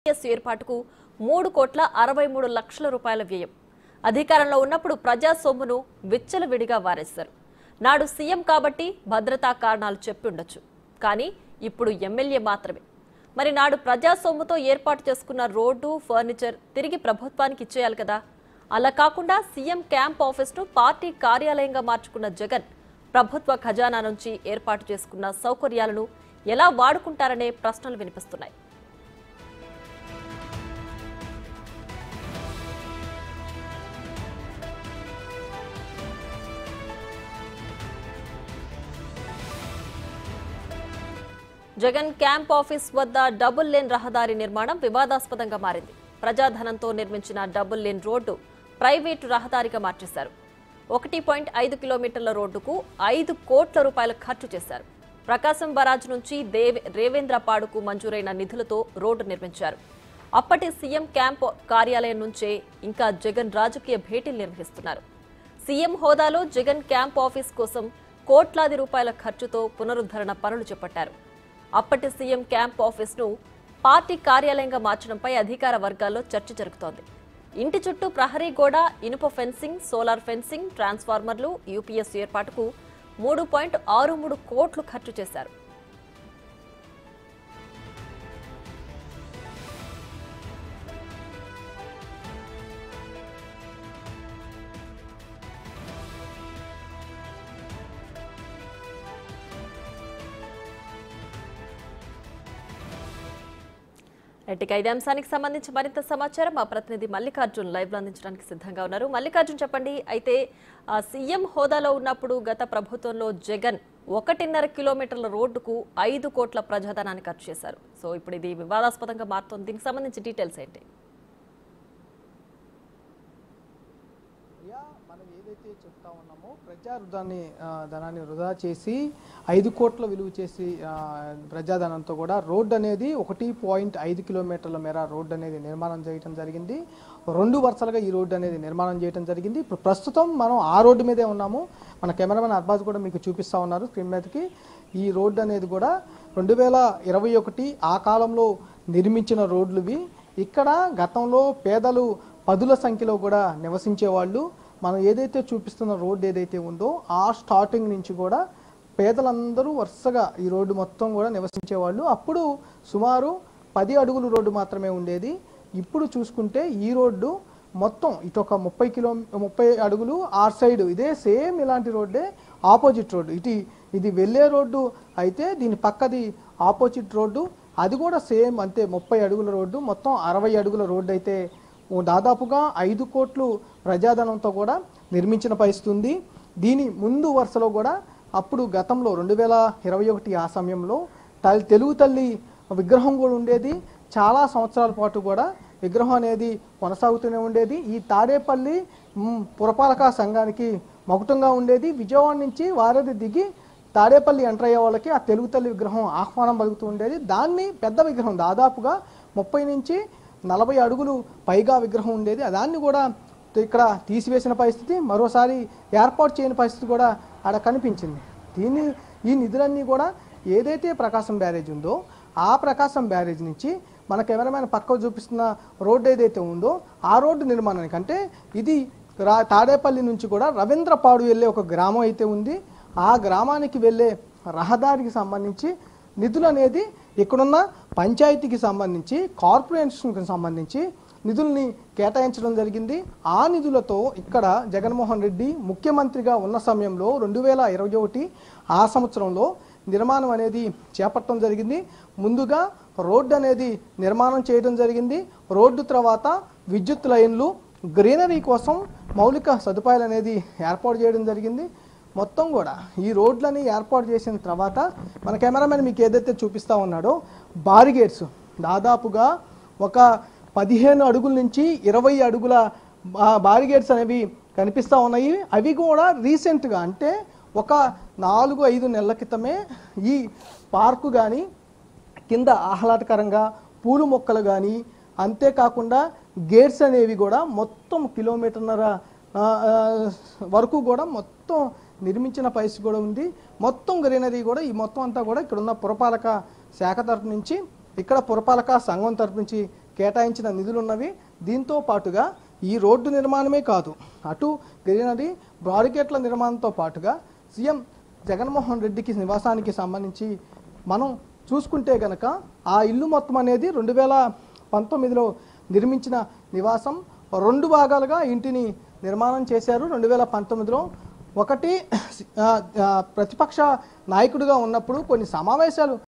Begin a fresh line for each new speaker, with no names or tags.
TS ఏర్పాటుకు మూడు కోట్ల అరవై మూడు లక్షల రూపాయల వ్యయం అధికారంలో ఉన్నప్పుడు ప్రజా సొమ్మును విచ్చలవిడిగా వారేశారు నాడు సీఎం కాబట్టి భద్రతా కారణాలు చెప్పి ఉండొచ్చు కానీ ఇప్పుడు ఎమ్మెల్యే మాత్రమే మరి నాడు ప్రజా సొమ్ముతో ఏర్పాటు చేసుకున్న రోడ్డు ఫర్నిచర్ తిరిగి ప్రభుత్వానికి ఇచ్చేయాలి కదా అలా కాకుండా సీఎం క్యాంప్ ఆఫీస్ను పార్టీ కార్యాలయంగా మార్చుకున్న జగన్ ప్రభుత్వ ఖజానా నుంచి ఏర్పాటు చేసుకున్న సౌకర్యాలను ఎలా వాడుకుంటారనే ప్రశ్నలు వినిపిస్తున్నాయి జగన్ క్యాంప్ ఆఫీస్ వద్ద డబుల్ లేన్ రహదారి నిర్మాణం వివాదాస్పదంగా మారింది ప్రజాధనంతో నిర్మించిన డబుల్ లేన్ రోడ్డు ప్రైవేటు రహదారిగా మార్చేశారు ఒకటి పాయింట్ ఐదు కిలోమీటర్ల రోడ్డుకు ఐదు కోట్ల రూపాయలు ఖర్చు చేశారు ప్రకాశం బరాజ్ నుంచి దేవ్ రేవేంద్రపాడుకు మంజూరైన నిధులతో రోడ్డు నిర్మించారు అప్పటి సీఎం క్యాంప్ కార్యాలయం నుంచే ఇంకా జగన్ రాజకీయ భేటీలు నిర్వహిస్తున్నారు సీఎం హోదాలో జగన్ క్యాంప్ ఆఫీస్ కోసం కోట్లాది రూపాయల ఖర్చుతో పునరుద్ధరణ పనులు చేపట్టారు అప్పటి సీఎం క్యాంప్ ఆఫీస్ను పార్టీ కార్యాలయంగా మార్చడంపై అధికార వర్గాల్లో చర్చ జరుగుతోంది ఇంటి చుట్టూ ప్రహరీ గోడ ఇనుప ఫెన్సింగ్ సోలార్ ఫెన్సింగ్ ట్రాన్స్ఫార్మర్లు యూపీఎస్ ఏర్పాటుకు మూడు పాయింట్ ఆరు మూడు కోట్లు ఖర్చు చేశారు రైట్ ఇదే అంశానికి సంబంధించి మరింత సమాచారం మా ప్రతినిధి మల్లికార్జున్ లైవ్ లో అందించడానికి సిద్ధంగా ఉన్నారు మల్లికార్జున్ చెప్పండి అయితే ఆ, సీఎం హోదాలో ఉన్నప్పుడు గత ప్రభుత్వంలో జగన్ ఒకటిన్నర కిలోమీటర్ల రోడ్డుకు ఐదు కోట్ల ప్రజాధనాన్ని ఖర్చు చేశారు సో ఇప్పుడు ఇది వివాదాస్పదంగా మారుతోంది దీనికి సంబంధించి డీటెయిల్స్ ఏంటి
ప్రియా మనం ఏదైతే చెప్తా ఉన్నామో ప్రజాధనాన్ని ఆ, ధనాన్ని వృధా చేసి ఐదు కోట్ల విలువ చేసి ఆ, ప్రజాధనంతో కూడా రోడ్డు అనేది ఒకటి పాయింట్ ఐదు కిలోమీటర్ల మేర రోడ్డు అనేది నిర్మాణం చేయడం జరిగింది రెండు వరుసలుగా ఈ రోడ్డు అనేది నిర్మాణం చేయడం జరిగింది ఇప్పుడు ప్రస్తుతం మనం ఆ రోడ్డు మీదే ఉన్నాము మన కెమెరామెన్ అర్బాజ్ కూడా మీకు చూపిస్తా ఉన్నారు స్క్రీన్ మీదకి ఈ రోడ్డు అనేది కూడా రెండు వేల ఇరవై ఒకటి ఆ కాలంలో నిర్మించిన రోడ్లువి ఇక్కడ గతంలో పేదలు పదుల సంఖ్యలో కూడా నివసించే వాళ్ళు మనం ఏదైతే చూపిస్తున్న రోడ్డు ఏదైతే ఉందో ఆ స్టార్టింగ్ నుంచి కూడా పేదలందరూ వరుసగా ఈ రోడ్డు మొత్తం కూడా నివసించే వాళ్ళు అప్పుడు సుమారు పది అడుగులు రోడ్డు మాత్రమే ఉండేది ఇప్పుడు చూసుకుంటే ఈ రోడ్డు మొత్తం ఇటు ఒక ముప్పై కిలో ముప్పై అడుగులు ఆర్ సైడ్ ఇదే సేమ్ ఇలాంటి రోడ్డే ఆపోజిట్ రోడ్డు ఇటు ఇది వెళ్ళే రోడ్డు అయితే దీని పక్కది ఆపోజిట్ రోడ్డు అది కూడా సేమ్ అంతే ముప్పై అడుగుల రోడ్డు మొత్తం అరవై అడుగుల రోడ్డు అయితే ఓ దాదాపుగా ఐదు కోట్లు ప్రజాధనంతో కూడా నిర్మించిన పరిస్థితి ఉంది దీని ముందు వరుసలో కూడా అప్పుడు గతంలో రెండు వేల ఇరవై ఒకటి ఆ సమయంలో తల్- తెలుగు తల్లి విగ్రహం కూడా ఉండేది చాలా సంవత్సరాల పాటు కూడా విగ్రహం అనేది కొనసాగుతూనే ఉండేది ఈ తాడేపల్లి మ్, పురపాలక సంఘానికి మకుటంగా ఉండేది విజయవాడ నుంచి వారధి దిగి తాడేపల్లి ఎంటర్ అయ్యే వాళ్ళకి ఆ తెలుగు తల్లి విగ్రహం ఆహ్వానం పలుకుతూ ఉండేది దాన్ని పెద్ద విగ్రహం దాదాపుగా ముప్పై నుంచి నలభై అడుగులు పైగా విగ్రహం ఉండేది దాన్ని కూడా ఇక్కడ తీసివేసిన పరిస్థితి మరోసారి ఏర్పాటు చేయని పరిస్థితి కూడా ఆడ కనిపించింది దీన్ని ఈ నిధులన్నీ కూడా ఏదైతే ప్రకాశం బ్యారేజ్ ఉందో ఆ ప్రకాశం బ్యారేజ్ నుంచి మన కెమెరామెన్ పక్కకు చూపిస్తున్న రోడ్డు ఏదైతే ఉందో ఆ రోడ్డు నిర్మాణానికి అంటే ఇది రా తాడేపల్లి నుంచి కూడా రవీంద్రపాడు వెళ్ళే ఒక గ్రామం అయితే ఉంది ఆ గ్రామానికి వెళ్ళే రహదారికి సంబంధించి నిధులు అనేది ఇక్కడున్న పంచాయతీకి సంబంధించి కార్పొరేషన్కి సంబంధించి నిధుల్ని కేటాయించడం జరిగింది ఆ నిధులతో ఇక్కడ జగన్మోహన్ రెడ్డి ముఖ్యమంత్రిగా ఉన్న సమయంలో రెండు వేల ఇరవై ఒకటి ఆ సంవత్సరంలో నిర్మాణం అనేది చేపట్టడం జరిగింది ముందుగా రోడ్డు అనేది నిర్మాణం చేయడం జరిగింది రోడ్డు తర్వాత విద్యుత్ లైన్లు గ్రీనరీ కోసం మౌలిక సదుపాయాలు అనేది ఏర్పాటు చేయడం జరిగింది మొత్తం కూడా ఈ రోడ్లని ఏర్పాటు చేసిన తర్వాత మన కెమెరామెన్ మీకు ఏదైతే చూపిస్తా ఉన్నాడో బారిగేట్స్ దాదాపుగా ఒక పదిహేను అడుగుల నుంచి ఇరవై అడుగుల బా- బారిగేట్స్ అనేవి కనిపిస్తూ ఉన్నాయి అవి కూడా రీసెంట్గా అంటే ఒక నాలుగు ఐదు నెలల క్రితమే ఈ పార్కు కానీ కింద ఆహ్లాదకరంగా పూలు మొక్కలు కానీ అంతేకాకుండా గేట్స్ అనేవి కూడా మొత్తం కిలోమీటర్న్నర ఆ, ఆ, వరకు కూడా మొత్తం నిర్మించిన పరిస్థితి కూడా ఉంది మొత్తం గ్రీనరీ కూడా ఈ మొత్తం అంతా కూడా ఇక్కడ ఉన్న పురపాలక శాఖ తరపు నుంచి ఇక్కడ పురపాలక సంఘం తరపు నుంచి కేటాయించిన నిధులు ఉన్నవి దీంతో పాటుగా ఈ రోడ్డు నిర్మాణమే కాదు అటు గ్రీనరీ బ్రాడిగేట్ల నిర్మాణంతో పాటుగా సీఎం జగన్మోహన్ రెడ్డికి నివాసానికి సంబంధించి మనం చూసుకుంటే గనక ఆ ఇల్లు మొత్తం అనేది రెండు వేల పంతొమ్మిదిలో నిర్మించిన నివాసం రెండు భాగాలుగా ఇంటిని నిర్మాణం చేశారు రెండు వేల పంతొమ్మిదిలో ఒకటి ఆ, ఆ, ప్రతిపక్ష నాయకుడిగా ఉన్నప్పుడు కొన్ని సమావేశాలు